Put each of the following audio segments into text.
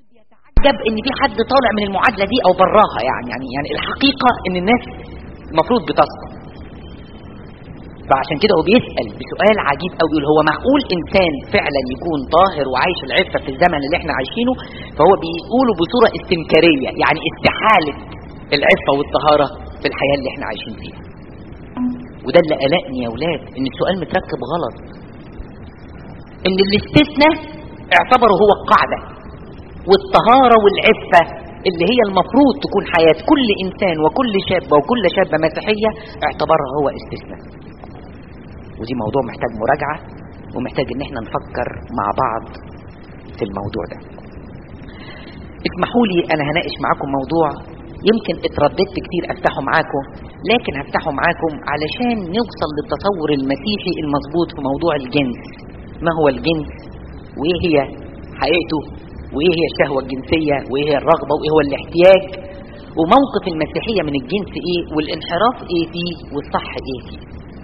بيتعجب ان في حد طالع من المعادله دي او براها يعني يعني يعني الحقيقه ان الناس المفروض بتسقط فعشان كده هو بيسال بسؤال عجيب قوي بيقول هو معقول انسان فعلا يكون طاهر وعايش العفه في الزمن اللي احنا عايشينه فهو بيقوله بصوره استنكاريه يعني استحاله العفه والطهاره في الحياه اللي احنا عايشين فيها وده اللي قلقني يا ولاد ان السؤال متركب غلط ان الاستثناء اعتبره هو القاعده والطهاره والعفه اللي هي المفروض تكون حياه كل انسان وكل شاب وكل شابه مسيحيه اعتبرها هو استثناء ودي موضوع محتاج مراجعة ومحتاج ان احنا نفكر مع بعض في الموضوع ده اسمحوا لي انا هناقش معاكم موضوع يمكن اترددت كتير افتحه معاكم لكن هفتحه معاكم علشان نوصل للتصور المسيحي المظبوط في موضوع الجنس ما هو الجنس وايه هي حقيقته وايه هي الشهوة الجنسية وايه هي الرغبة وايه هو الاحتياج وموقف المسيحية من الجنس ايه والانحراف ايه فيه والصح ايه فيه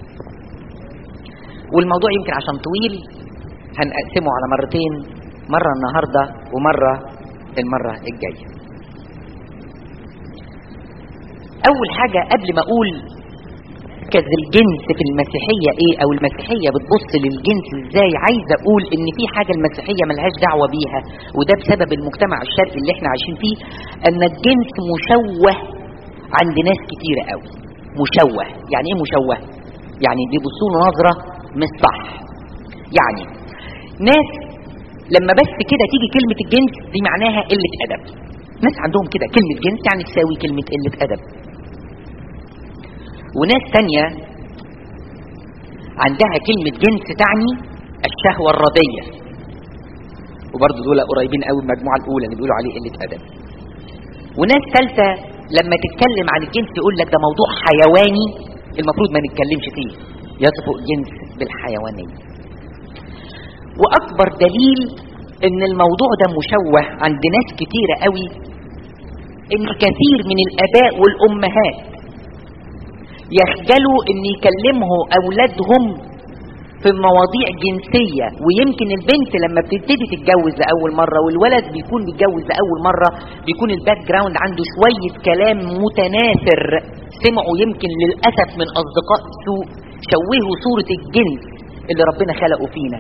والموضوع يمكن عشان طويل هنقسمه على مرتين مرة النهاردة ومرة المرة الجاية أول حاجة قبل ما أقول مركز الجنس في المسيحية إيه أو المسيحية بتبص للجنس إزاي عايز أقول إن في حاجة المسيحية ملهاش دعوة بيها وده بسبب المجتمع الشرقي اللي إحنا عايشين فيه أن الجنس مشوه عند ناس كتيرة قوي مشوه يعني إيه مشوه؟ يعني بيبصوا له نظرة مش صح يعني ناس لما بس كده تيجي كلمة الجنس دي معناها قلة أدب ناس عندهم كده كلمة جنس يعني تساوي كلمة قلة أدب وناس تانية عندها كلمة جنس تعني الشهوة الرضية وبرضه دول قريبين قوي من المجموعة الأولى اللي بيقولوا عليه قلة أدب وناس ثالثة لما تتكلم عن الجنس يقول لك ده موضوع حيواني المفروض ما نتكلمش فيه يصف الجنس بالحيوانية وأكبر دليل إن الموضوع ده مشوه عند ناس كتيرة قوي إن كثير من الآباء والأمهات يخجلوا إن يكلموا أولادهم في مواضيع جنسية ويمكن البنت لما بتبتدي تتجوز لأول مرة والولد بيكون بيتجوز لأول مرة بيكون الباك جراوند عنده شوية كلام متناثر سمعوا يمكن للأسف من أصدقاء سوء شوهوا صورة الجنس اللي ربنا خلقه فينا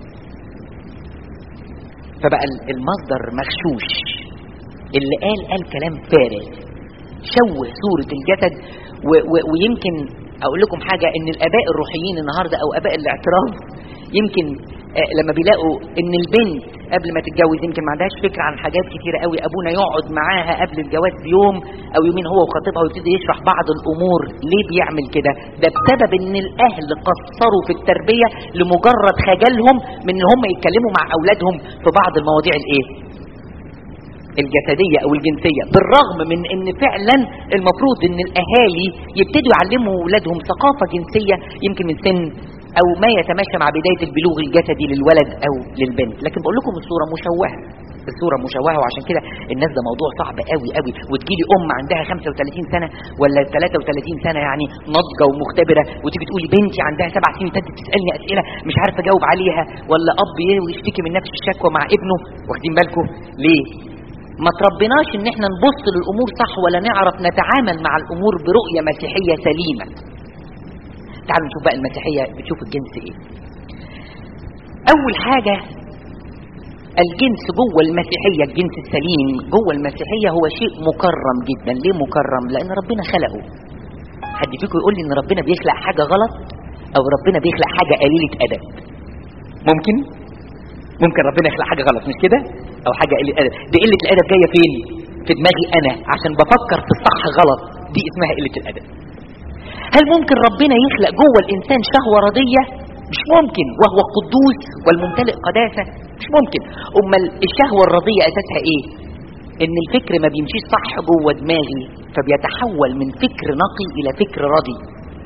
فبقى المصدر مغشوش اللي قال قال كلام فارغ شوه صورة الجسد و و ويمكن اقول لكم حاجة ان الاباء الروحيين النهاردة او اباء الاعتراف يمكن آه لما بيلاقوا ان البنت قبل ما تتجوز يمكن ما عندهاش فكرة عن حاجات كتيرة قوي ابونا يقعد معاها قبل الجواز بيوم او يومين هو وخطيبها ويبتدي يشرح بعض الامور ليه بيعمل كده ده بسبب ان الاهل قصروا في التربية لمجرد خجلهم من ان هم يتكلموا مع اولادهم في بعض المواضيع الايه الجسدية او الجنسية بالرغم من ان فعلا المفروض ان الاهالي يبتدوا يعلموا اولادهم ثقافة جنسية يمكن من سن او ما يتماشى مع بداية البلوغ الجسدي للولد او للبنت لكن بقول لكم الصورة مشوهة الصورة مشوهة وعشان كده الناس ده موضوع صعب قوي قوي وتجيلي ام عندها 35 سنة ولا 33 سنة يعني ناضجة ومختبرة وتيجي تقولي بنتي عندها سبع سنين ابتدت تسألني اسئلة مش عارف اجاوب عليها ولا اب يشتكي من نفس الشكوى مع ابنه واخدين بالكم ليه ما تربناش ان احنا نبص للامور صح ولا نعرف نتعامل مع الامور برؤية مسيحية سليمة تعالوا نشوف بقى المسيحية بتشوف الجنس ايه اول حاجة الجنس جوه المسيحية الجنس السليم جوه المسيحية هو شيء مكرم جدا ليه مكرم لان ربنا خلقه حد فيكم يقول لي ان ربنا بيخلق حاجة غلط او ربنا بيخلق حاجة قليلة ادب ممكن ممكن ربنا يخلق حاجة غلط مش كده او حاجة قلة ادب دي قلة الادب جاية فين في دماغي انا عشان بفكر في الصح غلط دي اسمها قلة الادب هل ممكن ربنا يخلق جوه الانسان شهوة رضية مش ممكن وهو القدوس والممتلئ قداسة مش ممكن امال الشهوة الرضية اساسها ايه ان الفكر ما بيمشيش صح جوه دماغي فبيتحول من فكر نقي الى فكر رضي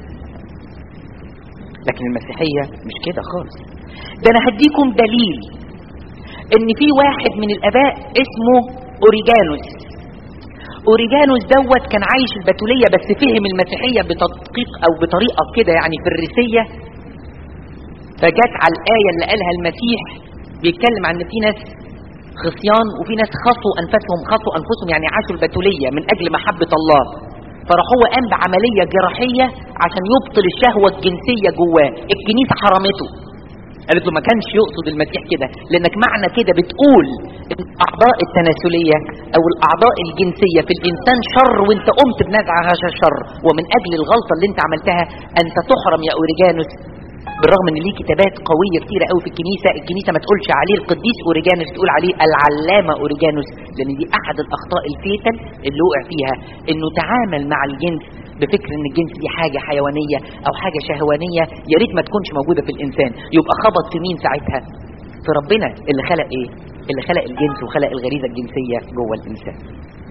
لكن المسيحية مش كده خالص ده انا هديكم دليل ان في واحد من الاباء اسمه اوريجانوس اوريجانوس دوت كان عايش البتولية بس فهم المسيحية بتدقيق او بطريقة كده يعني في الرسية فجت على الآية اللي قالها المسيح بيتكلم عن ان في ناس خصيان وفي ناس خصوا انفسهم خصوا انفسهم يعني عاشوا البتوليه من اجل محبه الله فراح هو قام بعمليه جراحيه عشان يبطل الشهوه الجنسيه جواه الكنيسه حرمته قالت له ما كانش يقصد المسيح كده لانك معنى كده بتقول ان الاعضاء التناسليه او الاعضاء الجنسيه في الانسان شر وانت قمت بنزع هذا الشر ومن اجل الغلطه اللي انت عملتها انت تحرم يا اوريجانوس بالرغم ان ليه كتابات قويه كتيره قوي في الكنيسه الكنيسه ما تقولش عليه القديس اوريجانوس تقول عليه العلامه اوريجانوس لان دي احد الاخطاء الفيتل اللي وقع فيها انه تعامل مع الجنس بفكر ان الجنس دي حاجه حيوانيه او حاجه شهوانيه يا ريت ما تكونش موجوده في الانسان يبقى خبط في مين ساعتها في ربنا اللي خلق ايه اللي خلق الجنس وخلق الغريزه الجنسيه جوه الانسان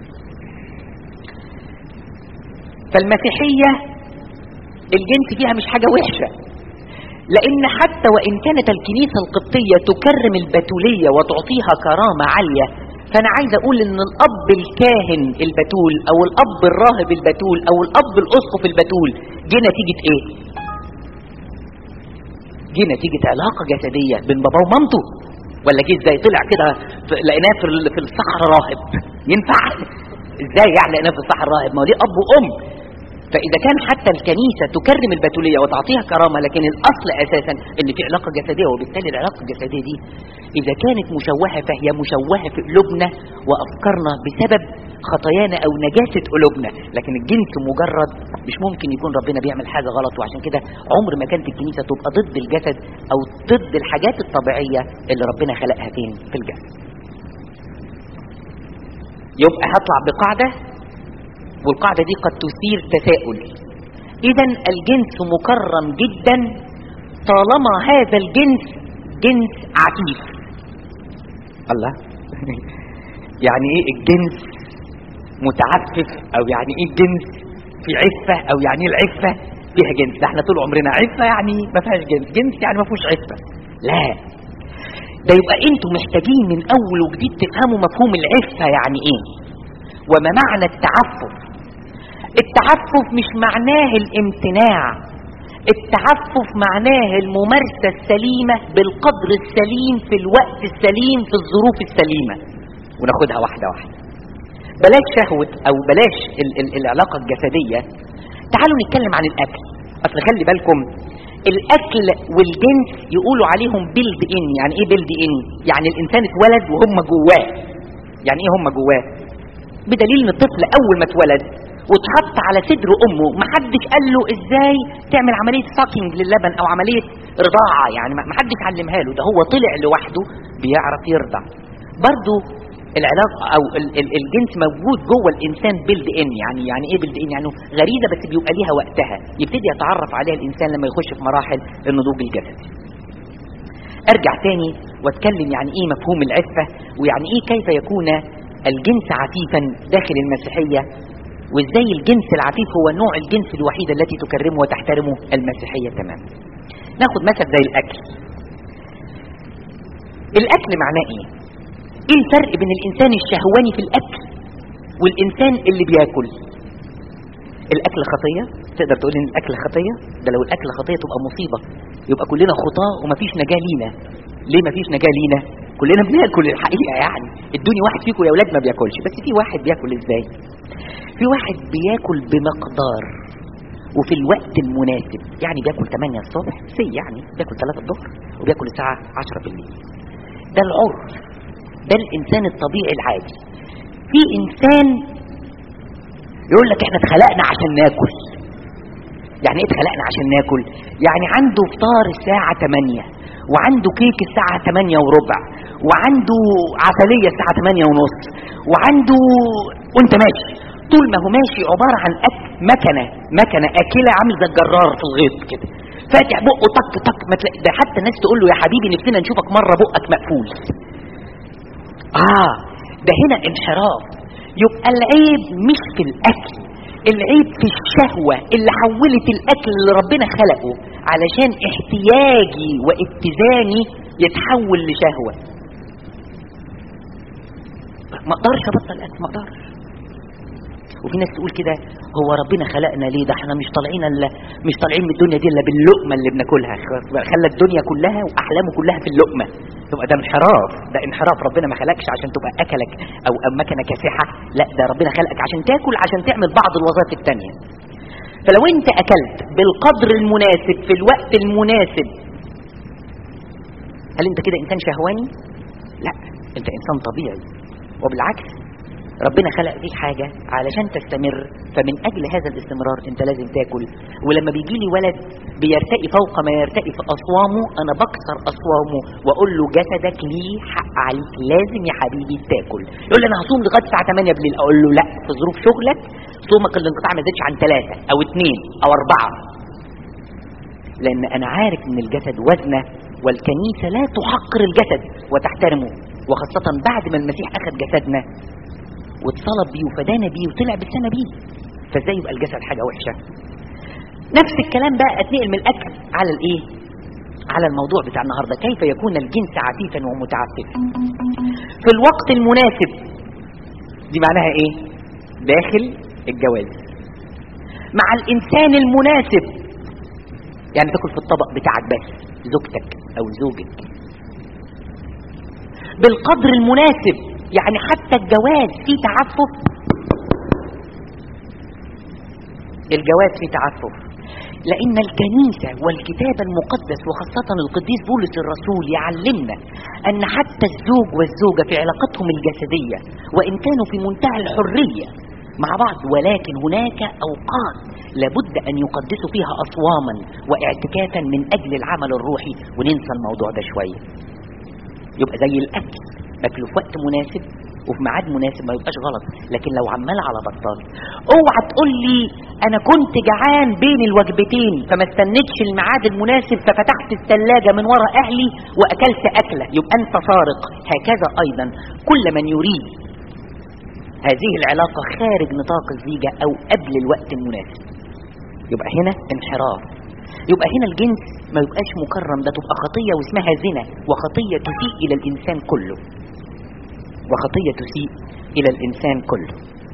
فالمسيحيه الجنس فيها مش حاجه وحشه لان حتى وان كانت الكنيسه القبطيه تكرم البتوليه وتعطيها كرامه عاليه فانا عايز اقول ان الاب الكاهن البتول او الاب الراهب البتول او الاب الاسقف البتول جه نتيجه ايه جه نتيجه علاقه جسديه بين باباه ومامته ولا جه ازاي طلع كده لقيناه في ال- في الصحراء راهب ينفع ازاي يعني لقيناه في الصحراء راهب ما هو دي اب وام فاذا كان حتى الكنيسه تكرم البتوليه وتعطيها كرامه لكن الاصل اساسا ان في علاقه جسديه وبالتالي العلاقه الجسديه دي اذا كانت مشوهه فهي مشوهه في قلوبنا وافكارنا بسبب خطايانا او نجاسه قلوبنا لكن الجنس مجرد مش ممكن يكون ربنا بيعمل حاجه غلط وعشان كده عمر ما كانت الكنيسه تبقى ضد الجسد او ضد الحاجات الطبيعيه اللي ربنا خلقها فين في الجسد يبقى هطلع بقاعده والقاعدة دي قد تثير تساؤل إذا الجنس مكرم جدا طالما هذا الجنس جنس عفيف الله يعني ايه الجنس متعفف او يعني ايه الجنس في عفة او يعني ايه العفة فيها جنس ده احنا طول عمرنا عفة يعني ما فيهاش جنس جنس يعني ما فيهوش عفة لا ده يبقى انتوا محتاجين من اول وجديد تفهموا مفهوم العفة يعني ايه وما معنى التعفف التعفف مش معناه الامتناع التعفف معناه الممارسة السليمة بالقدر السليم في الوقت السليم في الظروف السليمة وناخدها واحدة واحدة بلاش شهوة او بلاش ال ال العلاقة الجسدية تعالوا نتكلم عن الاكل اصل خلي بالكم الاكل والجنس يقولوا عليهم بيلد ان يعني ايه بيلد ان يعني الانسان اتولد وهم جواه يعني ايه هم جواه بدليل ان الطفل اول ما اتولد واتحط على صدر امه محدش قال له ازاي تعمل عمليه ساكينج للبن او عمليه رضاعه يعني ما حدش علمها له ده هو طلع لوحده بيعرف يرضع برضه العلاقه او ال ال الجنس موجود جوه الانسان بيلد ان يعني يعني ايه بيلد ان يعني غريزه بس بيبقى ليها وقتها يبتدي يتعرف عليها الانسان لما يخش في مراحل النضوج الجسدي ارجع تاني واتكلم يعني ايه مفهوم العفه ويعني ايه كيف يكون الجنس عفيفا داخل المسيحيه وازاي الجنس العفيف هو نوع الجنس الوحيد التي تكرمه وتحترمه المسيحية تماما ناخد مثل زي الاكل الاكل معناه ايه ايه الفرق بين الانسان الشهواني في الاكل والانسان اللي بياكل الاكل خطيه تقدر تقول ان الاكل خطيه ده لو الاكل خطيه تبقى مصيبه يبقى كلنا خطاه ومفيش نجاه لينا ليه مفيش نجاه لينا كلنا بناكل الحقيقه يعني ادوني واحد فيكم يا اولاد ما بياكلش بس في واحد بياكل ازاي في واحد بياكل بمقدار وفي الوقت المناسب يعني بياكل 8 الصبح سي يعني بياكل 3 الظهر وبياكل الساعة 10 بالليل ده العرف ده الإنسان الطبيعي العادي في إنسان يقول لك احنا اتخلقنا عشان ناكل يعني ايه اتخلقنا عشان ناكل يعني عنده فطار الساعة 8 وعنده كيك الساعة 8 وربع وعنده عسلية الساعة 8 ونص وعنده وانت ماشي طول ما هو ماشي عبارة عن أكل مكنة مكنة أكلة عامل زي الجرار في الغيط كده فاتح بقه طق طق ما تلاقي ده حتى الناس تقول له يا حبيبي نفسنا نشوفك مرة بقك مقفول آه ده هنا انحراف يبقى العيب مش في الأكل العيب في الشهوة اللي حولت الأكل اللي ربنا خلقه علشان احتياجي واتزاني يتحول لشهوة ما اقدرش ابطل اكل ما اقدرش وفي ناس تقول كده هو ربنا خلقنا ليه ده احنا مش طالعين الا مش طالعين من الدنيا دي الا باللقمه اللي بناكلها خلى الدنيا كلها واحلامه كلها في اللقمه تبقى ده انحراف ده انحراف ربنا ما خلقش عشان تبقى اكلك او امكنه كاسحه لا ده ربنا خلقك عشان تاكل عشان تعمل بعض الوظائف التانية فلو انت اكلت بالقدر المناسب في الوقت المناسب هل انت كده انسان شهواني لا انت انسان طبيعي وبالعكس ربنا خلق فيك حاجة علشان تستمر فمن أجل هذا الاستمرار أنت لازم تاكل ولما بيجي لي ولد بيرتقي فوق ما يرتقي في أصوامه أنا بكسر أصوامه وأقول له جسدك ليه حق عليك لازم يا حبيبي تاكل يقول لي أنا هصوم لغاية الساعة 8 بالليل أقول له لا في ظروف شغلك صومك الانقطاع ما يزيدش عن ثلاثة أو اثنين أو أربعة لأن أنا عارف إن الجسد وزنه والكنيسة لا تحقر الجسد وتحترمه وخاصة بعد ما المسيح أخذ جسدنا واتصلب بيه وفدانا بيه وطلع بالسنة بيه فازاي يبقى الجسد حاجة وحشة نفس الكلام بقى اتنقل من الأكل على الإيه على الموضوع بتاع النهاردة كيف يكون الجنس عفيفا ومتعففا في الوقت المناسب دي معناها ايه داخل الجواز مع الإنسان المناسب يعني تاكل في الطبق بتاعك بس زوجتك أو زوجك بالقدر المناسب يعني حتى الجواز فيه تعفف الجواز فيه تعفف لأن الكنيسة والكتاب المقدس وخاصة القديس بولس الرسول يعلمنا أن حتى الزوج والزوجة في علاقتهم الجسدية وإن كانوا في منتهى الحرية مع بعض ولكن هناك أوقات لابد أن يقدسوا فيها أصواما واعتكافا من أجل العمل الروحي وننسى الموضوع ده شوية يبقى زي الأكل أكله في وقت مناسب وفي ميعاد مناسب ما يبقاش غلط لكن لو عمال على بطال اوعى تقول لي انا كنت جعان بين الوجبتين فما استنيتش الميعاد المناسب ففتحت الثلاجة من وراء اهلي واكلت اكلة يبقى انت سارق هكذا ايضا كل من يريد هذه العلاقة خارج نطاق الزيجة او قبل الوقت المناسب يبقى هنا انحراف يبقى هنا الجنس ما يبقاش مكرم ده تبقى خطية واسمها زنا وخطية تسيء إلى الإنسان كله وخطية تسيء إلى الإنسان كله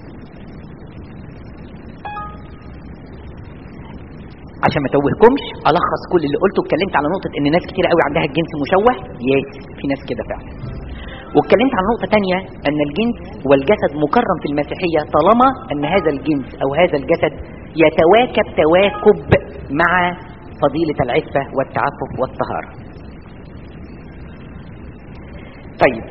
عشان ما توهكمش ألخص كل اللي قلته اتكلمت على نقطة إن ناس كتير قوي عندها الجنس مشوه يس في ناس كده فعلا واتكلمت عن نقطة تانية أن الجنس والجسد مكرم في المسيحية طالما أن هذا الجنس أو هذا الجسد يتواكب تواكب مع فضيلة العفة والتعفف والطهارة طيب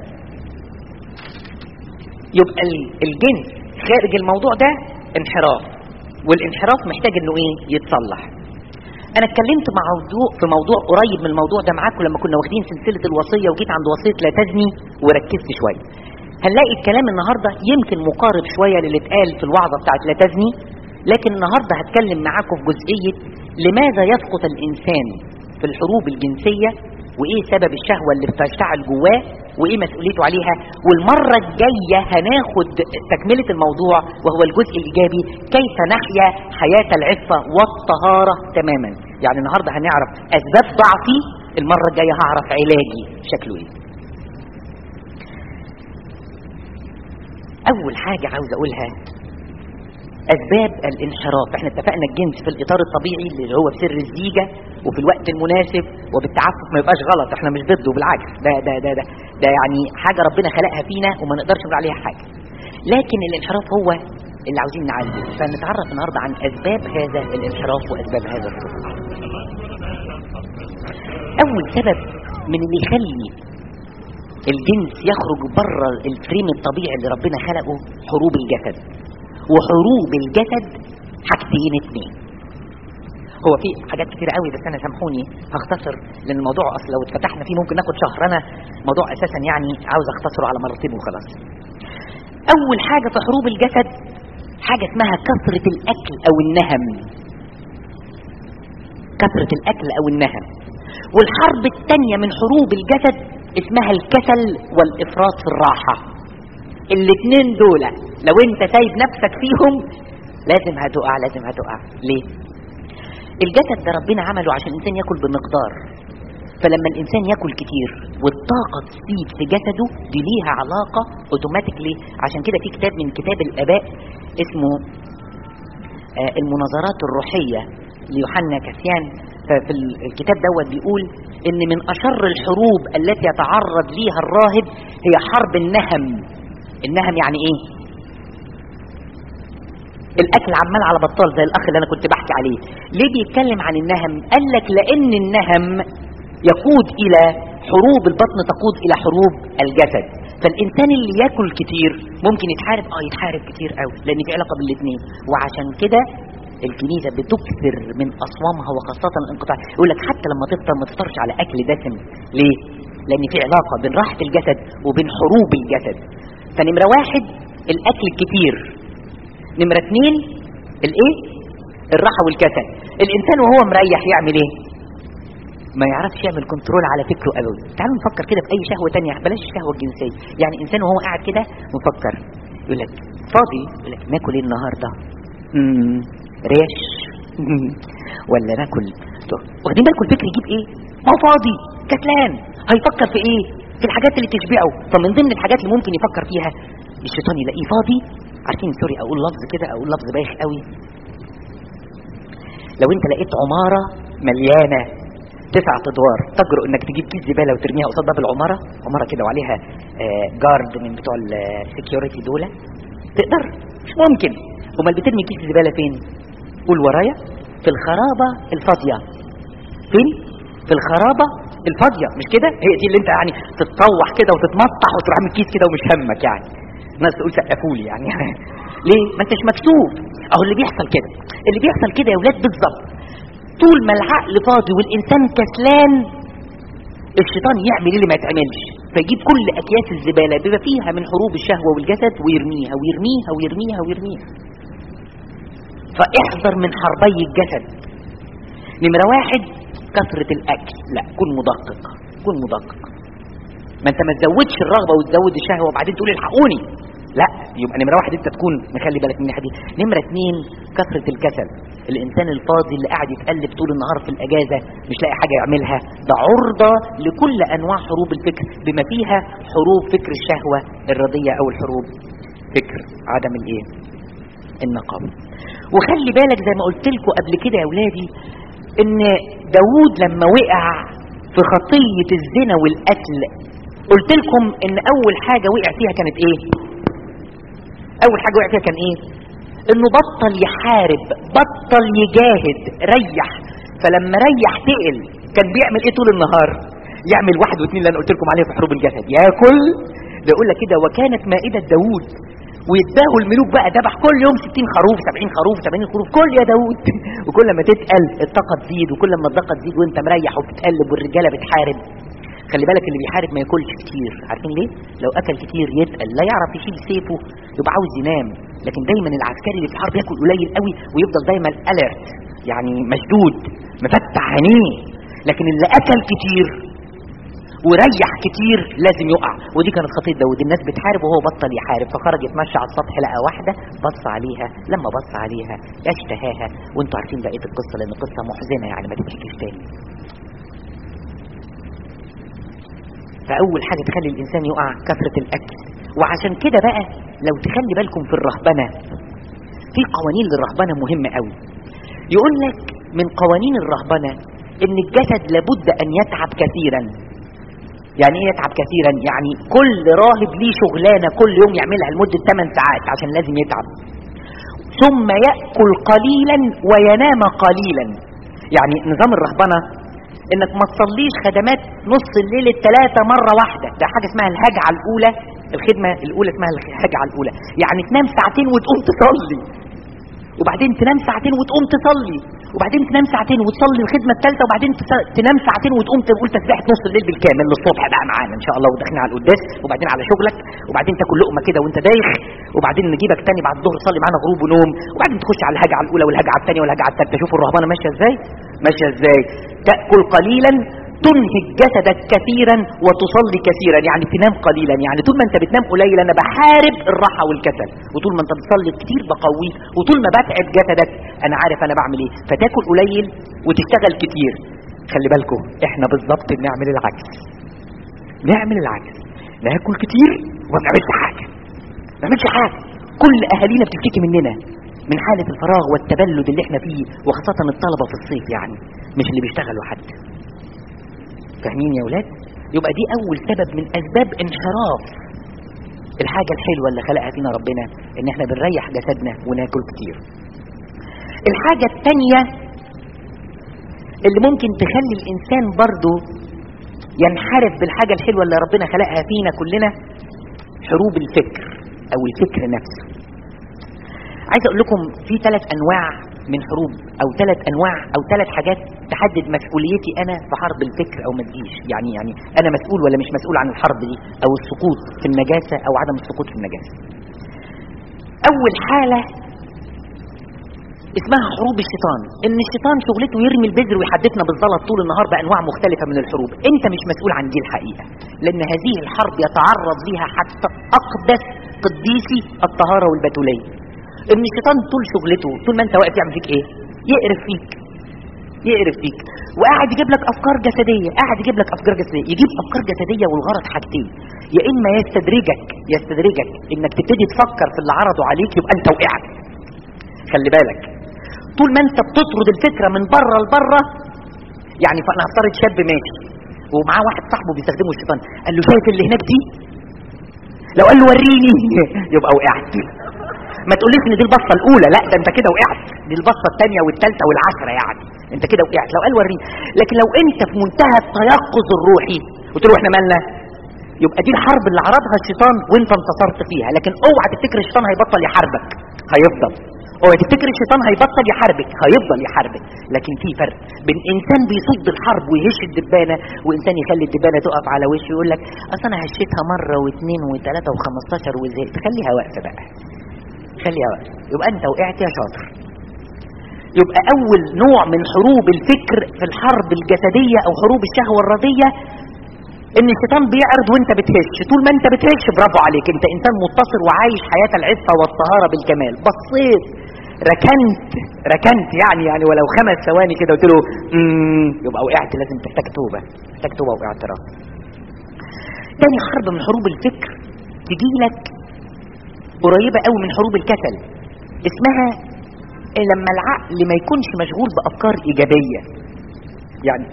يبقى الجنس خارج الموضوع ده انحراف والانحراف محتاج انه ايه يتصلح انا اتكلمت مع موضوع في موضوع قريب من الموضوع ده معاكم لما كنا واخدين سلسلة الوصية وجيت عند وصية لا تزني وركزت شوية هنلاقي الكلام النهاردة يمكن مقارب شوية للي اتقال في الوعظة بتاعت لا تزني لكن النهاردة هتكلم معاكم في جزئية لماذا يسقط الإنسان في الحروب الجنسية وإيه سبب الشهوة اللي بتشتعل جواه وإيه مسؤوليته عليها والمرة الجاية هناخد تكملة الموضوع وهو الجزء الإيجابي كيف نحيا حياة العفة والطهارة تماما يعني النهاردة هنعرف أسباب ضعفي المرة الجاية هعرف علاجي شكله إيه أول حاجة عاوز أقولها أسباب الانحراف احنا اتفقنا الجنس في الإطار الطبيعي اللي هو في سر الزيجة وفي الوقت المناسب وبالتعفف ما يبقاش غلط احنا مش ضده بالعكس ده, ده, ده, ده, ده يعني حاجة ربنا خلقها فينا وما نقدرش نقول عليها حاجة لكن الانحراف هو اللي عاوزين نعالجه فنتعرف النهاردة عن أسباب هذا الانحراف وأسباب هذا السقوط أول سبب من اللي يخلي الجنس يخرج بره الفريم الطبيعي اللي ربنا خلقه حروب الجسد وحروب الجسد حاجتين اتنين هو في حاجات كتير قوي بس انا سامحوني هختصر لان الموضوع اصل لو اتفتحنا فيه ممكن ناخد شهر انا موضوع اساسا يعني عاوز اختصره على مرتين وخلاص اول حاجه في حروب الجسد حاجه اسمها كثره الاكل او النهم كثره الاكل او النهم والحرب الثانيه من حروب الجسد اسمها الكسل والافراط في الراحه الاثنين دول لو انت سايب نفسك فيهم لازم هتقع لازم هتقع ليه الجسد ده ربنا عمله عشان الانسان ياكل بمقدار فلما الانسان ياكل كتير والطاقه تزيد في جسده دي ليها علاقه اوتوماتيكلي عشان كده في كتاب من كتاب الاباء اسمه آه المناظرات الروحيه ليوحنا كاسيان ففي الكتاب دوت بيقول ان من اشر الحروب التي يتعرض ليها الراهب هي حرب النهم النهم يعني ايه الاكل عمال على بطال زي الاخ اللي انا كنت بحكي عليه ليه بيتكلم عن النهم قال لك لان النهم يقود الى حروب البطن تقود الى حروب الجسد فالانسان اللي ياكل كتير ممكن يتحارب اه يتحارب كتير قوي لان في علاقه بالاثنين وعشان كده الكنيسه بتكثر من اصوامها وخاصه الانقطاع يقول لك حتى لما تفطر ما تفطرش على اكل دسم ليه لان في علاقه بين راحه الجسد وبين حروب الجسد فنمره واحد الاكل الكتير نمرة اتنين الايه الراحة والكسل الانسان وهو مريح يعمل ايه ما يعرفش يعمل كنترول على فكره ابدا تعالوا نفكر كده في اي شهوة تانية بلاش الشهوة الجنسية يعني انسان وهو قاعد كده مفكر يقول لك فاضي يقول لك ناكل ايه النهارده مم، ريش ولا ناكل واخدين بالكم الفكر يجيب ايه ما هو فاضي كسلان هيفكر في ايه في الحاجات اللي تشبعه فمن ضمن الحاجات اللي ممكن يفكر فيها الشيطان يلاقيه فاضي عارفين سوري اقول لفظ كده اقول لفظ بايخ قوي لو انت لقيت عماره مليانه تسعة ادوار تجرؤ انك تجيب كيس زباله وترميها قصاد باب العماره عماره كده وعليها آه جارد من بتوع السكيورتي دول تقدر مش ممكن امال بترمي كيس الزباله فين قول ورايا في الخرابه الفاضيه فين في الخرابه الفاضيه مش كده هي دي اللي انت يعني تتطوح كده وتتمطح وتروح عامل كيس كده ومش همك يعني الناس تقول سقفوا لي يعني ليه ما انتش مكسوف اهو اللي بيحصل كده اللي بيحصل كده يا ولاد بالظبط طول ما العقل فاضي والانسان كسلان الشيطان يعمل اللي ما يتعملش فيجيب كل اكياس الزباله بما فيها من حروب الشهوه والجسد ويرميها ويرميها ويرميها ويرميها فاحذر من حربي الجسد نمره واحد كثره الاكل لا كن مدقق كن مدقق ما انت ما تزودش الرغبه وتزود الشهوه وبعدين تقول الحقوني لا يبقى نمره واحد انت تكون مخلي بالك من الناحيه دي نمره اثنين كثره الكسل الانسان الفاضي اللي قاعد يتقلب طول النهار في الاجازه مش لاقي حاجه يعملها ده عرضه لكل انواع حروب الفكر بما فيها حروب فكر الشهوه الرضيه او الحروب فكر عدم الايه النقاوه وخلي بالك زي ما قلت لكم قبل كده يا اولادي ان داوود لما وقع في خطيه الزنا والقتل قلت لكم ان اول حاجه وقع فيها كانت ايه اول حاجه وقع فيها كان ايه انه بطل يحارب بطل يجاهد ريح فلما ريح تقل كان بيعمل ايه طول النهار يعمل واحد واثنين اللي انا قلت لكم عليه في حروب الجسد ياكل ده يقول لك كده وكانت مائده داوود ويتباهوا الملوك بقى ذبح كل يوم 60 خروف 70 خروف 80 خروف كل يا داوود وكل ما تتقل الطاقه تزيد وكل ما الطاقه تزيد وانت مريح وبتتقلب والرجاله بتحارب خلي بالك اللي بيحارب ما ياكلش كتير عارفين ليه لو اكل كتير يتقل لا يعرف يشيل سيفه يبقى عاوز ينام لكن دايما العسكري اللي في الحرب ياكل قليل قوي ويفضل دايما اليرت يعني مشدود مفتح عينيه لكن اللي اكل كتير وريح كتير لازم يقع ودي كانت خطيه داود الناس بتحارب وهو بطل يحارب فخرج يتمشى على السطح لقى واحده بص عليها لما بص عليها اشتهاها وانتوا عارفين بقيه القصه لان قصه محزنه يعني ما تتحكيش تاني فاول حاجه تخلي الانسان يقع كثره الاكل وعشان كده بقى لو تخلي بالكم في الرهبنه في قوانين للرهبنه مهمه قوي يقول لك من قوانين الرهبنه ان الجسد لابد ان يتعب كثيرا يعني ايه يتعب كثيرا يعني كل راهب ليه شغلانه كل يوم يعملها لمده 8 ساعات عشان لازم يتعب ثم ياكل قليلا وينام قليلا يعني نظام الرهبنه انك ما تصليش خدمات نص الليل الثلاثه مره واحده ده حاجه اسمها الهجعه الاولى الخدمه الاولى اسمها الهجعه الاولى يعني تنام ساعتين وتقوم تصلي وبعدين تنام ساعتين وتقوم تصلي وبعدين تنام ساعتين وتصلي الخدمه الثالثه وبعدين تس- تنام ساعتين وتقوم تقول تسبيحه نص الليل بالكامل للصبح بقى معانا ان شاء الله وداخلين على القداس وبعدين على شغلك وبعدين تاكل لقمه كده وانت دايخ وبعدين نجيبك تاني بعد الظهر تصلي معانا غروب ونوم وبعدين تخش على الهجعه الاولى والهجعه الثانيه والهجعه الثالثه شوفوا الرهبانه ماشيه ازاي ماشيه ازاي تاكل قليلا تنهك جسدك كثيرا وتصلي كثيرا يعني تنام قليلا يعني طول ما انت بتنام قليل انا بحارب الراحه والكسل وطول ما انت بتصلي كتير بقويك وطول ما بتعب جسدك انا عارف انا بعمل ايه فتاكل قليل وتشتغل كتير خلي بالكم احنا بالظبط بنعمل العكس نعمل العكس ناكل كتير وما بنعملش حاجه ما بنعملش حاجه كل اهالينا بتشتكي مننا من حاله الفراغ والتبلد اللي احنا فيه وخاصه الطلبه في الصيف يعني مش اللي بيشتغلوا حد فاهمين يا ولاد يبقى دي اول سبب من اسباب انحراف الحاجة الحلوة اللي خلقها فينا ربنا ان احنا بنريح جسدنا وناكل كتير الحاجة التانية اللي ممكن تخلي الانسان برضو ينحرف بالحاجة الحلوة اللي ربنا خلقها فينا كلنا حروب الفكر او الفكر نفسه عايز اقول لكم في ثلاث انواع من حروب او ثلاث انواع او ثلاث حاجات تحدد مسؤوليتي انا في حرب الفكر او ما تجيش يعني يعني انا مسؤول ولا مش مسؤول عن الحرب دي او السقوط في النجاسه او عدم السقوط في النجاسه اول حاله اسمها حروب الشيطان ان الشيطان شغلته يرمي البذر ويحدثنا بالزلط طول النهار بانواع مختلفه من الحروب انت مش مسؤول عن دي الحقيقه لان هذه الحرب يتعرض لها حتى اقدس قديسي الطهاره والبتوليه ان الشيطان طول شغلته طول ما انت واقف يعمل فيك ايه يقرف فيك يقرف فيك وقاعد يجيب لك افكار جسديه قاعد يجيب لك افكار جسديه يجيب افكار جسديه والغرض حاجتين يا اما يستدرجك يستدرجك انك تبتدي تفكر في اللي عرضه عليك يبقى انت وقعت خلي بالك طول ما انت بتطرد الفكره من بره لبره يعني فانا هفترض شاب ماشي ومعاه واحد صاحبه بيستخدمه الشيطان قال له شايف اللي هناك دي لو قال له وريني يبقى وقعت ما تقوليش ان دي البصه الاولى لا ده انت كده وقعت دي البصه الثانيه والثالثه والعشره يعني انت كده وقعت لو قال وريني لكن لو انت في منتهى التيقظ الروحي قلت له احنا مالنا يبقى دي الحرب اللي عرضها الشيطان وانت انتصرت فيها لكن اوعى تفتكر الشيطان هيبطل يحاربك هيفضل اوعى تفتكر الشيطان هيبطل يحاربك هيفضل يحاربك لكن في فرق بين انسان بيصد الحرب ويهش الدبانه وانسان يخلي الدبانه تقف على وشه ويقول لك اصل انا هشيتها مره واثنين وثلاثه وخمستاشر وزهقت خليها واقفه بقى خليها واقفه يبقى انت وقعت يا شاطر يبقى اول نوع من حروب الفكر في الحرب الجسديه او حروب الشهوه الرديه ان الشيطان بيعرض وانت بتهش طول ما انت بتهش برافو عليك انت انسان متصل وعايش حياه العفه والطهاره بالكمال بصيت ركنت ركنت يعني يعني ولو خمس ثواني كده قلت له امم يبقى وقعت لازم تحتاج توبه محتاج توبه واعتراف تاني حرب من حروب الفكر تجي لك قريبه قوي من حروب الكسل اسمها لما العقل ما يكونش مشغول بافكار ايجابيه يعني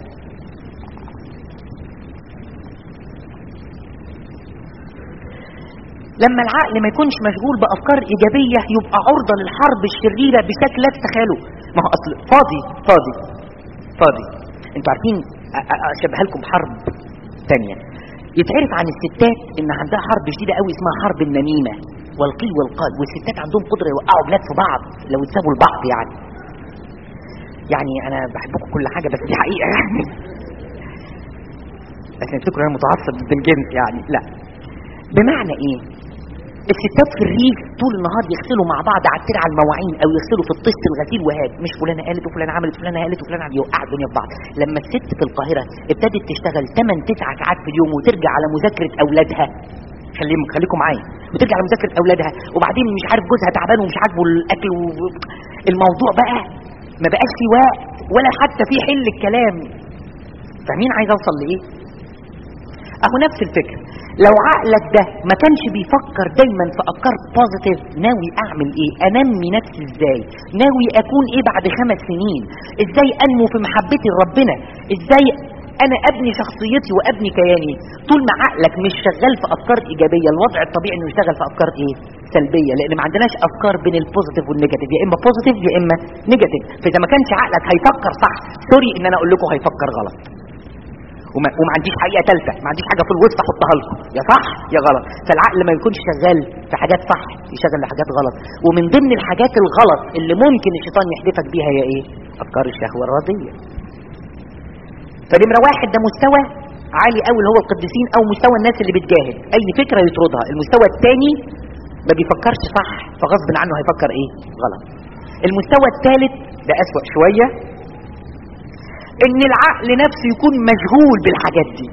لما العقل ما يكونش مشغول بافكار ايجابيه يبقى عرضه للحرب الشريره بشكل لا تتخيله ما هو اصل فاضي فاضي فاضي انتوا عارفين اشبهها لكم حرب ثانيه يتعرف عن الستات ان عندها حرب شديده قوي اسمها حرب النميمه والقيل والقال والستات عندهم قدره يوقعوا بلاد في بعض لو اتسابوا لبعض يعني يعني انا بحبكم كل حاجه بس دي حقيقه يعني لكن تفتكروا انا متعصب ضد الجنس يعني لا بمعنى ايه الستات في الريف طول النهار يغسلوا مع بعض على الترعه المواعين او يغسلوا في الطست الغسيل وهاد مش فلانه قالت وفلانه عملت وفلانه قالت وفلانه عملت يوقعوا الدنيا في بعض لما الست في القاهره ابتدت تشتغل 8 9 ساعات في اليوم وترجع على مذاكره اولادها خليهم خليكم معايا وترجع على مذاكره اولادها وبعدين مش عارف جوزها تعبان ومش عاجبه الاكل و... الموضوع بقى ما بقاش في وقت ولا حتى في حل الكلام فاهمين عايز اوصل لايه اهو نفس الفكره لو عقلك ده ما كانش بيفكر دايما في افكار بوزيتيف ناوي اعمل ايه انمي نفسي ازاي ناوي اكون ايه بعد خمس سنين ازاي انمو في محبتي لربنا ازاي انا ابني شخصيتي وابني كياني طول ما عقلك مش شغال في افكار ايجابيه الوضع الطبيعي انه يشتغل في افكار ايه سلبيه لان ما عندناش افكار بين البوزيتيف والنيجاتيف يا اما بوزيتيف يا اما نيجاتيف فاذا ما كانش عقلك هيفكر صح سوري ان انا اقول لكم هيفكر غلط وما, وما عنديش حقيقه ثالثه ما عنديش حاجه في الوسط احطها لكم يا صح يا غلط فالعقل ما يكونش شغال في حاجات صح يشغل لحاجات غلط ومن ضمن الحاجات الغلط اللي ممكن الشيطان يحدفك بيها هي ايه افكار الشهوه الرضيه فنمره واحد ده مستوى عالي قوي اللي هو القديسين او مستوى الناس اللي بتجاهد اي فكره يطردها المستوى الثاني ما بيفكرش صح فغصب عنه هيفكر ايه غلط المستوى الثالث ده اسوأ شويه ان العقل نفسه يكون مشغول بالحاجات دي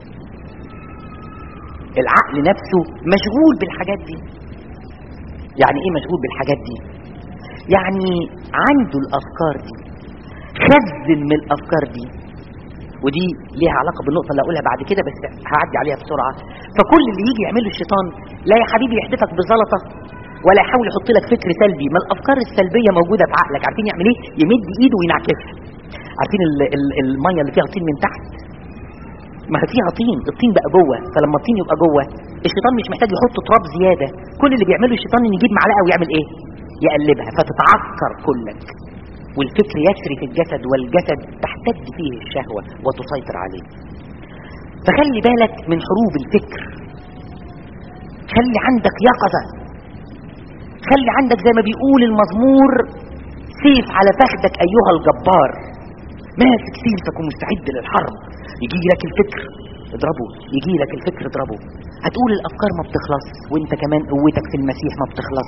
العقل نفسه مشغول بالحاجات دي يعني ايه مشغول بالحاجات دي يعني عنده الافكار دي خزن من الافكار دي ودي ليها علاقه بالنقطه اللي هقولها بعد كده بس هعدي عليها بسرعه فكل اللي يجي يعمله الشيطان لا يا حبيبي يحدفك بزلطه ولا يحاول يحط لك فكر سلبي ما الافكار السلبيه موجوده في عقلك عارفين يعمل ايه يمد ايده وينعكسها عارفين ال ال الميه اللي فيها طين من تحت ما هي فيها طين الطين بقى جوه فلما الطين يبقى جوه الشيطان مش محتاج يحط تراب زياده كل اللي بيعمله الشيطان ان يجيب معلقه ويعمل ايه يقلبها فتتعكر كلك والفكر يسري في الجسد والجسد تحتد فيه الشهوه وتسيطر عليه فخلي بالك من حروب الفكر خلي عندك يقظه خلي عندك زي ما بيقول المزمور سيف على فخدك ايها الجبار ماسك سيفك ومستعد للحرب يجي لك الفكر اضربه يجي لك الفكر اضربه هتقول الافكار ما بتخلص وانت كمان قوتك في المسيح ما بتخلص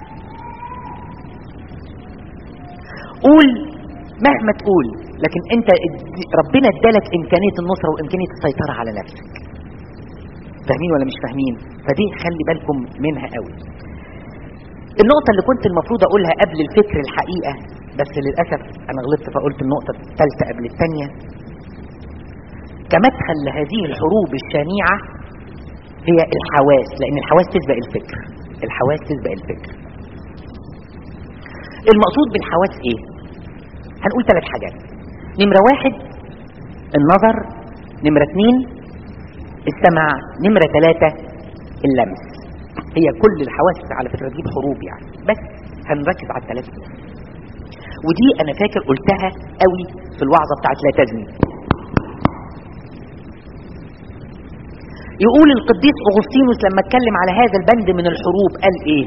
قول مهما تقول لكن انت ربنا ادالك امكانيه النصره وامكانيه السيطره على نفسك فاهمين ولا مش فاهمين فدي خلي بالكم منها قوي النقطة اللي كنت المفروض أقولها قبل الفكر الحقيقة بس للأسف أنا غلطت فقلت النقطة الثالثة قبل الثانية كمدخل لهذه الحروب الشنيعة هي الحواس لأن الحواس تسبق الفكر الحواس تسبق الفكر المقصود بالحواس إيه؟ هنقول ثلاث حاجات نمرة واحد النظر نمرة اثنين السمع نمرة ثلاثة اللمس هي كل الحواس على فكرة تجيب حروب يعني بس هنركز على الثلاثة ودي أنا فاكر قلتها قوي في الوعظة بتاعت لا تزني يقول القديس أغسطينوس لما اتكلم على هذا البند من الحروب قال إيه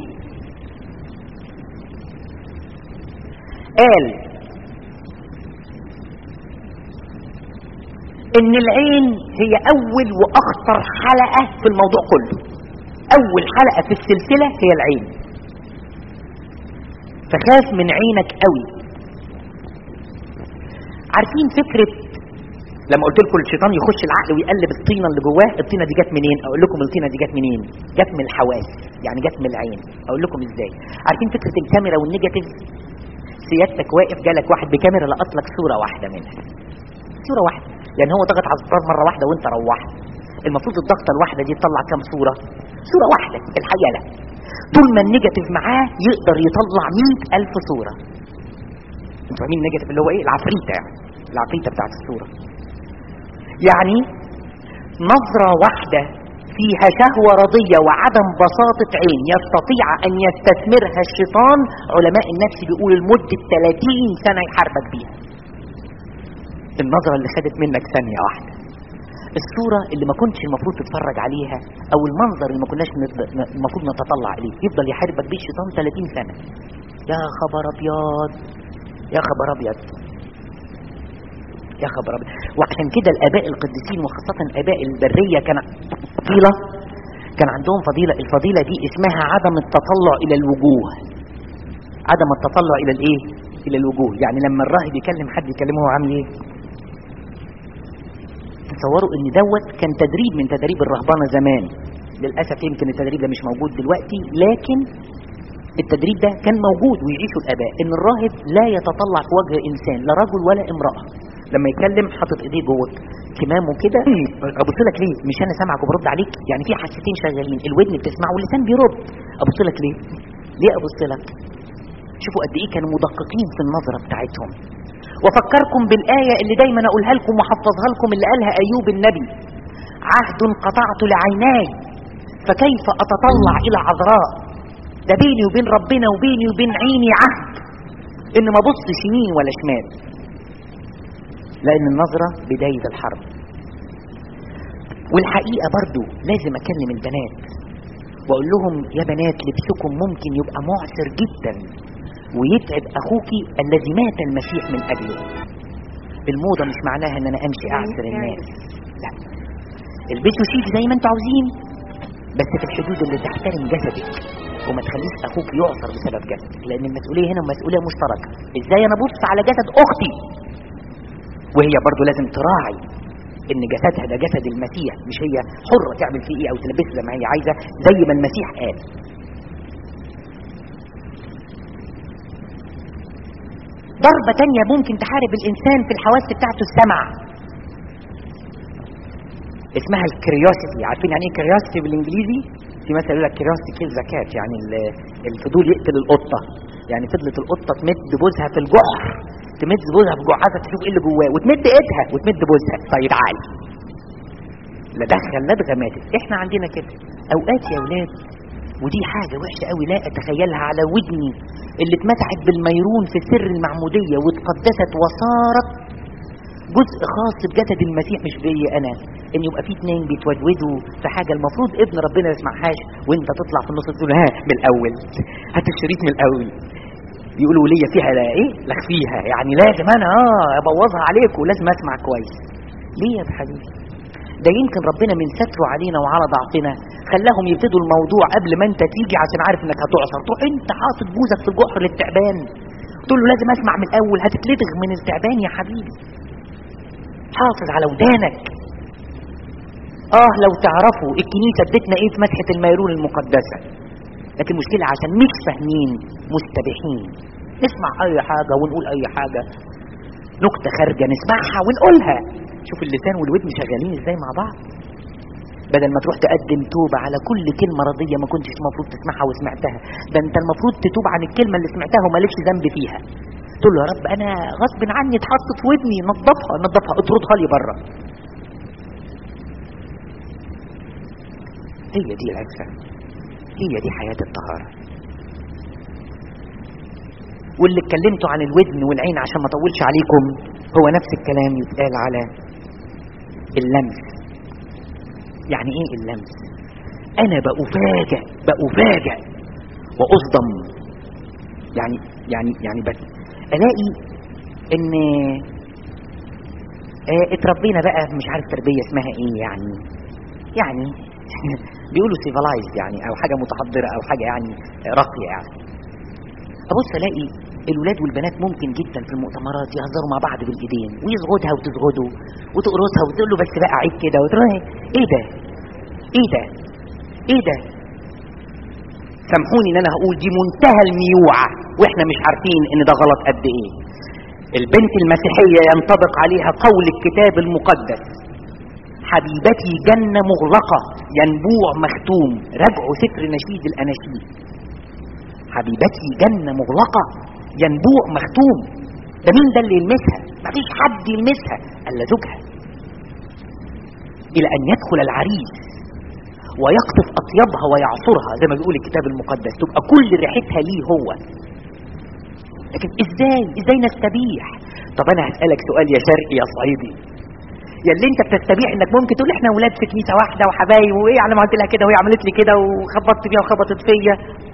قال ان العين هي اول واخطر حلقة في الموضوع كله اول حلقة في السلسلة هي العين فخاف من عينك قوي عارفين فكرة لما قلت لكم الشيطان يخش العقل ويقلب الطينة اللي جواه الطينة دي جت منين اقول لكم الطينة دي جت منين جت من الحواس يعني جت من العين اقول لكم ازاي عارفين فكرة الكاميرا والنيجاتيف سيادتك واقف جالك واحد بكاميرا لقط لك صورة واحدة منها صورة واحدة لان هو ضغط على الزرار مره واحده وانت روحت المفروض الضغطه الواحده دي تطلع كام صوره صوره واحده الحقيقه لا طول ما النيجاتيف معاه يقدر يطلع مئة ألف صورة انتوا فاهمين النيجاتيف اللي هو ايه العفريتة يعني العفريتة بتاعت الصورة يعني نظرة واحدة فيها شهوة رضية وعدم بساطة عين يستطيع أن يستثمرها الشيطان علماء النفس بيقولوا لمدة 30 سنة يحاربك بيها النظرة اللي خدت منك ثانية واحدة الصورة اللي ما كنتش المفروض تتفرج عليها او المنظر اللي ما كناش المفروض نتطلع عليه يفضل يحاربك بيه الشيطان 30 سنة يا خبر ابيض يا خبر ابيض يا خبر ابيض وعشان كده الاباء القديسين وخاصة اباء البرية كان فضيلة كان عندهم فضيلة الفضيلة دي اسمها عدم التطلع الى الوجوه عدم التطلع الى الايه الى الوجوه يعني لما الراهب يكلم حد يكلمه هو عامل ايه تصوروا ان دوت كان تدريب من تدريب الرهبانة زمان للأسف يمكن التدريب ده مش موجود دلوقتي لكن التدريب ده كان موجود ويعيشه الآباء ان الراهب لا يتطلع في وجه إنسان لا رجل ولا امرأة لما يتكلم حاطط ايديه جوه كمامه كده ابص لك ليه مش انا سامعك وبرد عليك يعني في حاستين شغالين الودن بتسمع واللسان بيرد ابص لك ليه ليه ابص لك شوفوا قد ايه كانوا مدققين في النظرة بتاعتهم وفكركم بالآية اللي دايما أقولها لكم وحفظها لكم اللي قالها أيوب النبي عهد قطعت لعيناي فكيف أتطلع إلى عذراء ده بيني وبين ربنا وبيني وبين عيني عهد إن ما بصش يمين ولا شمال لأن النظرة بداية الحرب والحقيقة برضو لازم أكلم البنات وأقول لهم يا بنات لبسكم ممكن يبقى معسر جدا ويتعب اخوكي الذي مات المسيح من اجله الموضة مش معناها ان انا امشي اعسر الناس لا البسوا شيك زي ما انتوا عاوزين بس في الحدود اللي تحترم جسدك وما تخليش اخوك يعصر بسبب جسدك لان المسؤولية هنا مسؤولية مشتركة ازاي انا ابص على جسد اختي وهي برضو لازم تراعي ان جسدها ده جسد المسيح مش هي حرة تعمل فيه ايه او تلبسه زي ما هي عايزة زي ما المسيح قال ضربة تانية ممكن تحارب الإنسان في الحواس بتاعته السمع اسمها الكريوسيتي عارفين يعني ايه كريوسيتي بالانجليزي في مثل يقول لك كريوسيتي كيل زكات يعني الفضول يقتل القطة يعني فضلت القطة تمد بوزها في الجحر تمد بوزها في جحرها تشوف ايه اللي جواه وتمد ايدها وتمد بوزها طيب عالي لا دخل لدغه ماتت احنا عندنا كده اوقات يا اولاد ودي حاجة وحشة قوي لا أتخيلها على ودني اللي اتمتعت بالميرون في سر المعمودية واتقدست وصارت جزء خاص بجسد المسيح مش بيا أنا إن يبقى في اتنين بيتودودوا في حاجة المفروض ابن ربنا ما يسمعهاش وأنت تطلع في النص تقول ها من الأول هات الشريط من الأول يقولوا لي فيها لا ايه لخفيها يعني لازم انا اه ابوظها عليكم لازم اسمع كويس ليه يا حبيبي ده يمكن ربنا من ستره علينا وعلى ضعفنا خلاهم يبتدوا الموضوع قبل ما انت تيجي عشان عارف انك هتعصر تروح انت حاطط بوزك في الجحر للتعبان تقول له لازم اسمع من الاول هتتلدغ من التعبان يا حبيبي حافظ على ودانك اه لو تعرفوا الكنيسه ادتنا ايه في مسحه الميرون المقدسه لكن المشكله عشان مش فاهمين مستبيحين نسمع اي حاجه ونقول اي حاجه نكته خارجه نسمعها ونقولها شوف اللسان والودن شغالين ازاي مع بعض بدل ما تروح تقدم توبة على كل كلمة رضية ما كنتش المفروض تسمعها وسمعتها ده انت المفروض تتوب عن الكلمة اللي سمعتها ومالكش ذنب فيها تقول له يا رب انا غصب عني اتحطت في ودني نظفها نظفها اطردها لي بره هي دي العفة هي دي حياة الطهارة واللي اتكلمتوا عن الودن والعين عشان ما اطولش عليكم هو نفس الكلام يتقال على اللمس يعني ايه اللمس انا بأفاجأ بأفاجأ واصدم يعني يعني يعني بس الاقي ان اه اتربينا بقى مش عارف تربيه اسمها ايه يعني يعني بيقولوا سيفلايز يعني او حاجه متحضره او حاجه يعني راقيه يعني ابص الاقي الولاد والبنات ممكن جدا في المؤتمرات يهزروا مع بعض بالايدين ويزغدها وتزغده وتقرصها وتقول له بس بقى عيب كده وتقول ايه ده ايه ده ايه ده سامحوني ان انا هقول دي منتهى الميوعة واحنا مش عارفين ان ده غلط قد ايه البنت المسيحية ينطبق عليها قول الكتاب المقدس حبيبتي جنة مغلقة ينبوع مختوم رجعوا سفر نشيد الأناشيد حبيبتي جنة مغلقة ينبوع مختوم ده مين ده اللي يلمسها مفيش حد يلمسها الا زوجها الى ان يدخل العريس ويقطف اطيبها ويعصرها زي ما بيقول الكتاب المقدس تبقى كل ريحتها ليه هو لكن ازاي ازاي نستبيح طب انا هسالك سؤال يا شرقي يا صعيدي يا اللي انت بتستبيح انك ممكن تقول احنا ولاد في كنيسه واحده وحبايب وايه على ما قلت لها كده وهي عملت لي كده وخبطت فيها وخبطت فيا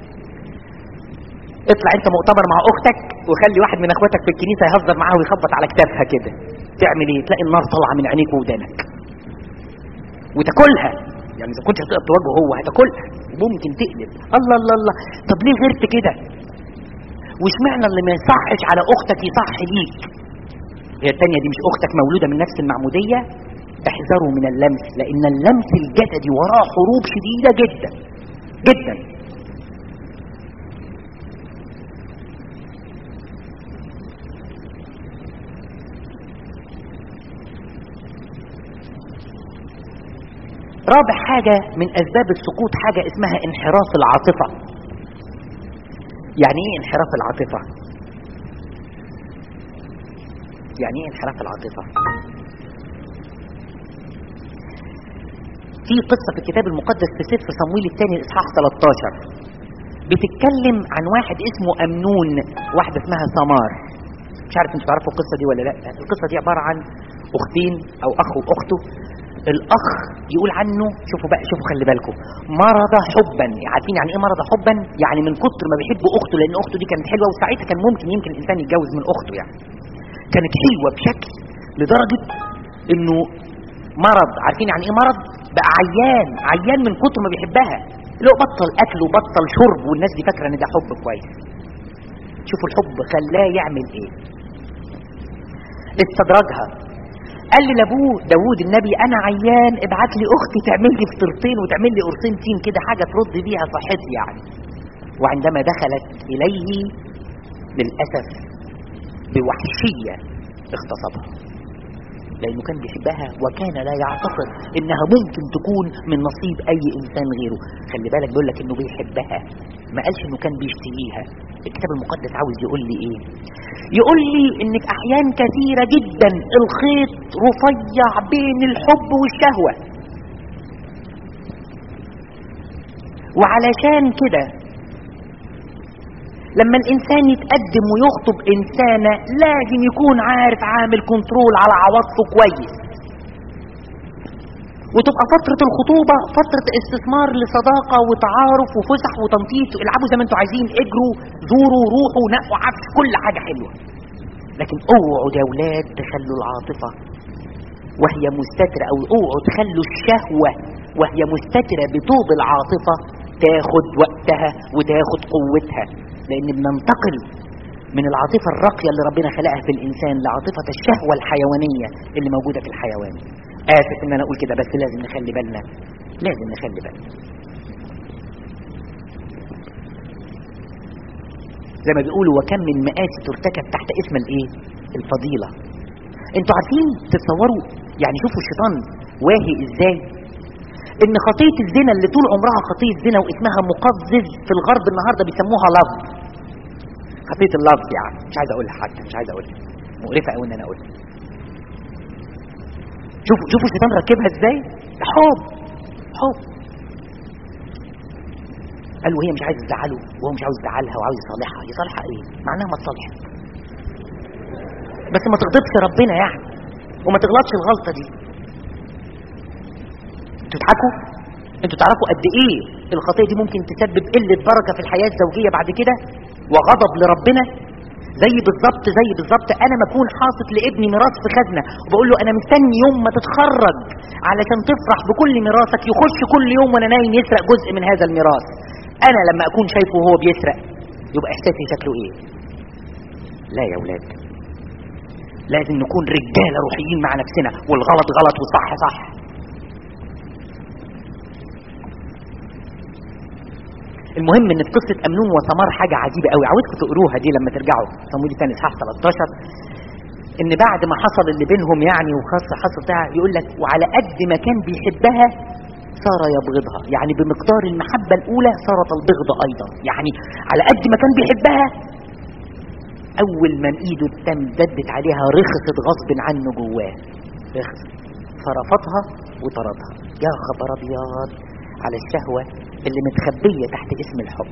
اطلع انت مؤتمر مع اختك وخلي واحد من اخواتك في الكنيسه يهزر معاها ويخبط على كتافها كده تعمل ايه تلاقي النار طالعه من عينيك وودانك وتاكلها يعني اذا كنت هتقدر تواجهه هو هتاكلها وممكن تقلب الله الله الله طب ليه غيرت كده واشمعنى اللي ما يصحش على اختك يصح ليك هي التانية دي مش اختك مولودة من نفس المعمودية احذروا من اللمس لان اللمس الجسدي وراه حروب شديدة جدا جدا رابع حاجة من أسباب السقوط حاجة اسمها انحراف العاطفة يعني ايه انحراف العاطفة يعني ايه انحراف العاطفة في قصة في الكتاب المقدس في سفر صمويل الثاني الاصحاح 13 بتتكلم عن واحد اسمه أمنون واحدة اسمها سمار مش عارف انتوا تعرفوا القصة دي ولا لا القصة دي عبارة عن أختين أو أخ وأخته الاخ يقول عنه شوفوا بقى شوفوا خلي بالكم مرض حبا عارفين يعني ايه مرض حبا يعني من كتر ما بيحب اخته لان اخته دي كانت حلوه وساعتها كان ممكن يمكن الانسان يتجوز من اخته يعني كانت حلوه بشكل لدرجه انه مرض عارفين يعني ايه مرض بقى عيان عيان من كتر ما بيحبها لو بطل اكل وبطل شرب والناس دي فاكره ان ده حب كويس شوفوا الحب خلاه يعمل ايه استدرجها قال لي لابوه داوود النبي انا عيان ابعت لي اختي تعمل لي فطرتين وتعمل لي قرصين تين كده حاجه ترد بيها صحتي يعني وعندما دخلت اليه للاسف بوحشيه اغتصبها لانه كان بيحبها وكان لا يعتقد انها ممكن تكون من نصيب اي انسان غيره خلي بالك بيقول لك انه بيحبها ما قالش انه كان بيشتهيها الكتاب المقدس عاوز يقول لي ايه يقول لي ان في احيان كثيرة جدا الخيط رفيع بين الحب والشهوة وعلشان كده لما الانسان يتقدم ويخطب انسانة لازم يكون عارف عامل كنترول على عواطفه كويس وتبقى فترة الخطوبة فترة استثمار لصداقة وتعارف وفسح وتنطيط العبوا زي ما انتوا عايزين اجروا زوروا روحوا نقوا عفش كل حاجة حلوة لكن اوعوا يا ولاد تخلوا العاطفة وهي مستترة او اوعوا تخلوا الشهوة وهي مستترة بطوب العاطفة تاخد وقتها وتاخد قوتها لان بننتقل من العاطفة الراقية اللي ربنا خلقها في الانسان لعاطفة الشهوة الحيوانية اللي موجودة في الحيوان اسف ان انا اقول كده بس لازم نخلي بالنا لازم نخلي بالنا زي ما بيقولوا وكم من مآسي ترتكب تحت اسم الايه الفضيلة انتوا عارفين تتصوروا يعني شوفوا الشيطان واهي ازاي ان خطية الزنا اللي طول عمرها خطية زنا واسمها مقزز في الغرب النهاردة بيسموها لاف خطية اللاف يعني مش عايز اقولها حتى مش عايز اقولها مقرفة قوي ان انا اقولها شوفوا شوفوا الشيطان ركبها ازاي حب حب قال وهي مش عايز تزعله وهو مش عاوز يزعلها وعاوز يصالحها يصالحها ايه معناها ما تصالحها بس ما تغضبش ربنا يعني وما تغلطش الغلطه دي تضحكوا انتوا تعرفوا قد ايه الخطيه دي ممكن تسبب قله بركه في الحياه الزوجيه بعد كده وغضب لربنا زي بالظبط زي بالظبط انا ما اكون حاطط لابني ميراث في خزنه وبقول له انا مستني يوم ما تتخرج علشان تفرح بكل ميراثك يخش كل يوم وانا نايم يسرق جزء من هذا الميراث انا لما اكون شايفه وهو بيسرق يبقى احساسي شكله ايه لا يا ولاد لازم نكون رجاله روحيين مع نفسنا والغلط غلط والصح صح المهم ان في قصه امنون وثمار حاجه عجيبه قوي عاوزكم تقروها دي لما ترجعوا صمويل الثاني اصحاح 13 ان بعد ما حصل اللي بينهم يعني وخاص حصل بتاع يقول لك وعلى قد ما كان بيحبها صار يبغضها يعني بمقدار المحبة الأولى صارت البغض أيضا يعني على قد ما كان بيحبها أول ما إيده تمددت عليها رخصت غصب عنه جواه رخصت فرفضها وطردها يا خبر أبيض على الشهوة اللي متخبية تحت اسم الحب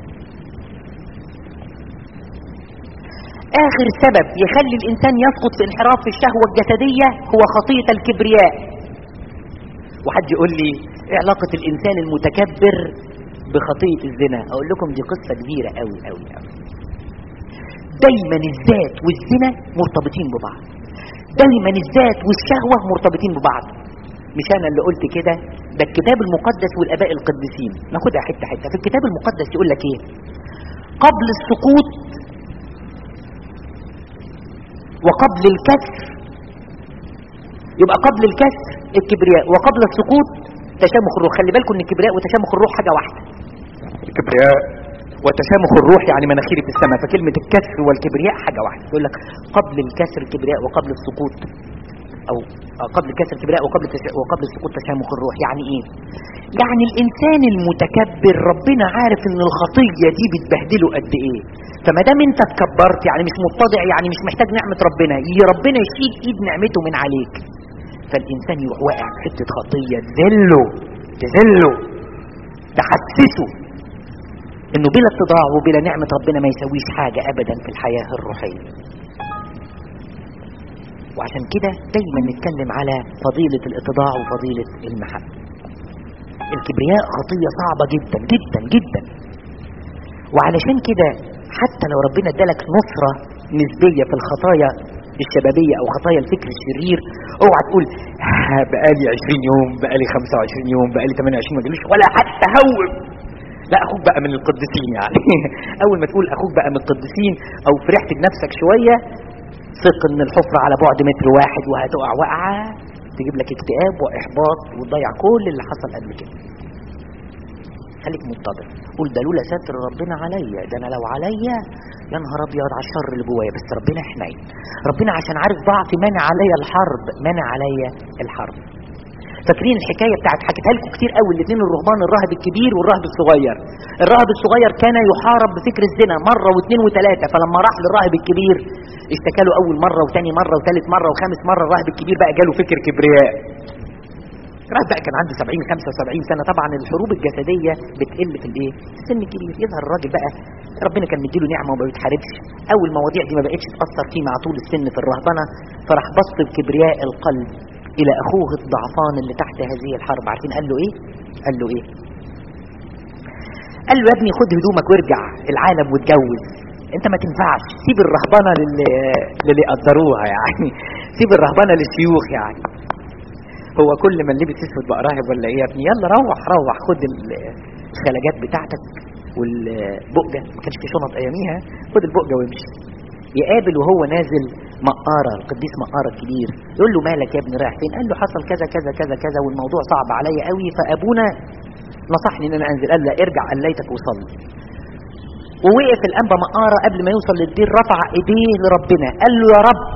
آخر سبب يخلي الإنسان يسقط في انحراف في الشهوة الجسدية هو خطية الكبرياء وحد يقول لي ايه علاقة الانسان المتكبر بخطية الزنا اقول لكم دي قصة كبيرة قوي قوي قوي دايما الذات والزنا مرتبطين ببعض دايما الذات والشهوة مرتبطين ببعض مش انا اللي قلت كده ده الكتاب المقدس والاباء القديسين ناخدها حتة حتة في الكتاب المقدس يقول لك ايه قبل السقوط وقبل الكسر يبقى قبل الكسر الكبرياء وقبل السقوط تشامخ الروح خلي بالكم ان الكبرياء وتشامخ الروح حاجه واحده الكبرياء وتشامخ الروح يعني مناخيري في السماء فكلمه الكسر والكبرياء حاجه واحده يقول لك قبل الكسر الكبرياء وقبل السقوط او قبل الكسر الكبرياء وقبل وقبل السقوط تشامخ الروح يعني ايه يعني الانسان المتكبر ربنا عارف ان الخطيه دي بتبهدله قد ايه فما دام انت اتكبرت يعني مش متضع يعني مش محتاج نعمه ربنا يجي ربنا يشيل ايد نعمته من عليك فالإنسان يروح واقع في حتة خطية تذله تذله تحسسه إنه بلا اتضاع وبلا نعمة ربنا ما يسويش حاجة أبدا في الحياة الروحية وعشان كده دايما نتكلم على فضيلة الاتضاع وفضيلة المحبة الكبرياء خطية صعبة جدا جدا جدا وعلشان كده حتى لو ربنا ادالك نصرة نسبية في الخطايا الشبابية او خطايا الفكر الشرير اوعى تقول بقالي 20 يوم بقالي 25 يوم بقالي 28 ما جاليش ولا حتى هوب لا اخوك بقى من القديسين يعني اول ما تقول اخوك بقى من القديسين او فرحت بنفسك شوية ثق ان الحفرة على بعد متر واحد وهتقع وقعة تجيب لك اكتئاب واحباط وتضيع كل اللي حصل قبل كده خليك متضر قول ده لولا ستر ربنا عليا ده انا لو عليا يا نهار ابيض على الشر اللي جوايا بس ربنا حنين ربنا عشان عارف ضعفي مانع عليا الحرب مانع عليا الحرب فاكرين الحكايه بتاعت حكيتها لكم كتير قوي الاثنين الرهبان الراهب الكبير والراهب الصغير الراهب الصغير كان يحارب بفكر الزنا مره واثنين وثلاثه فلما راح للراهب الكبير اشتكى له اول مره وثاني مره وثالث مره وخامس مره الراهب الكبير بقى جاله فكر كبرياء راح بقى كان عنده 70 75 سنه طبعا الحروب الجسديه بتقل في الايه في السن الكبير يظهر الراجل بقى ربنا كان مديله نعمه وما بيتحاربش او المواضيع دي ما بقتش تاثر فيه مع طول السن في الرهبنه فراح بص بكبرياء القلب الى اخوه الضعفان اللي تحت هذه الحرب عارفين قال له ايه قال له ايه قال له يا ابني خد هدومك وارجع العالم واتجوز انت ما تنفعش سيب الرهبنه للي للي يقدروها يعني سيب الرهبنه للشيوخ يعني هو كل ما لبس اسود بقى راهب ولا ايه يا ابني يلا روح روح خد الخلاجات بتاعتك والبقجه ما كانش في شنط اياميها خد البقجه وامشي يقابل وهو نازل مقارة القديس مقارة الكبير يقول له مالك يا ابني رايح فين قال له حصل كذا كذا كذا كذا والموضوع صعب عليا قوي فابونا نصحني ان انا انزل قال لا ارجع قال ليتك وصلي ووقف الانبا مقارة قبل ما يوصل للدير رفع ايديه لربنا قال له يا رب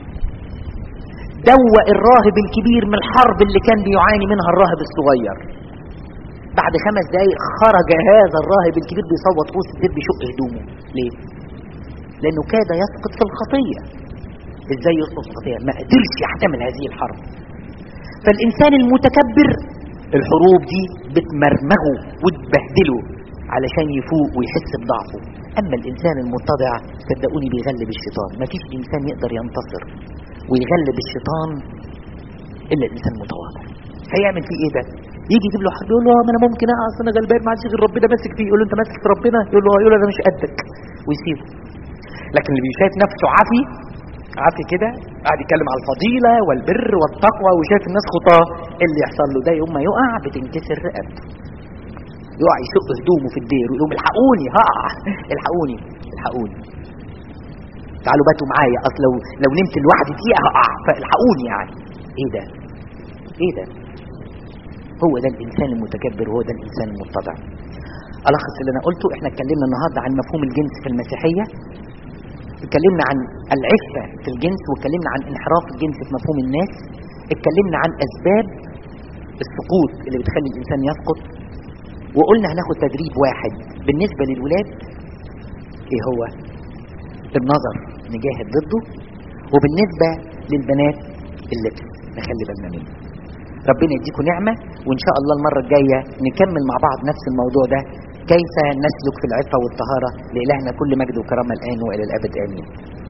دوق الراهب الكبير من الحرب اللي كان بيعاني منها الراهب الصغير بعد خمس دقايق خرج هذا الراهب الكبير بيصوت وسط الدير بيشق هدومه ليه لانه كاد يسقط في الخطيه ازاي يسقط في الخطيه ما قدرش يحتمل هذه الحرب فالانسان المتكبر الحروب دي بتمرمغه وتبهدله علشان يفوق ويحس بضعفه اما الانسان المتضع صدقوني بيغلب الشيطان مفيش انسان يقدر ينتصر ويغلب الشيطان الا الانسان المتواضع هيعمل فيه ايه ده يجي يجيب له حد يقول له ما انا ممكن اقع انا غلبان ما عادش غير ربنا ماسك فيه يقول له انت ماسك في ربنا يقول له يقول له انا مش قدك ويسيبه لكن اللي شايف نفسه عافي عافي كده قاعد يتكلم على الفضيله والبر والتقوى وشايف الناس خطاه اللي يحصل له ده يوم ما يقع بتنكسر رقبته يقع يشق هدومه في الدير ويقوم الحقوني هقع الحقوني الحقوني تعالوا باتوا معايا اصل لو لو نمت لوحدي دقيقه هقع فالحقوني يعني ايه ده ايه ده هو ده الانسان المتكبر هو ده الانسان المتضع الخص اللي انا قلته احنا اتكلمنا النهارده عن مفهوم الجنس في المسيحيه اتكلمنا عن العفه في الجنس واتكلمنا عن انحراف الجنس في مفهوم الناس اتكلمنا عن اسباب السقوط اللي بتخلي الانسان يسقط وقلنا هناخد تدريب واحد بالنسبه للولاد ايه هو النظر نجاهد ضده وبالنسبه للبنات اللبس نخلي بالنا منه ربنا يديكم نعمه وان شاء الله المره الجايه نكمل مع بعض نفس الموضوع ده كيف نسلك في العفه والطهاره لالهنا كل مجد وكرامه الان والى الابد امين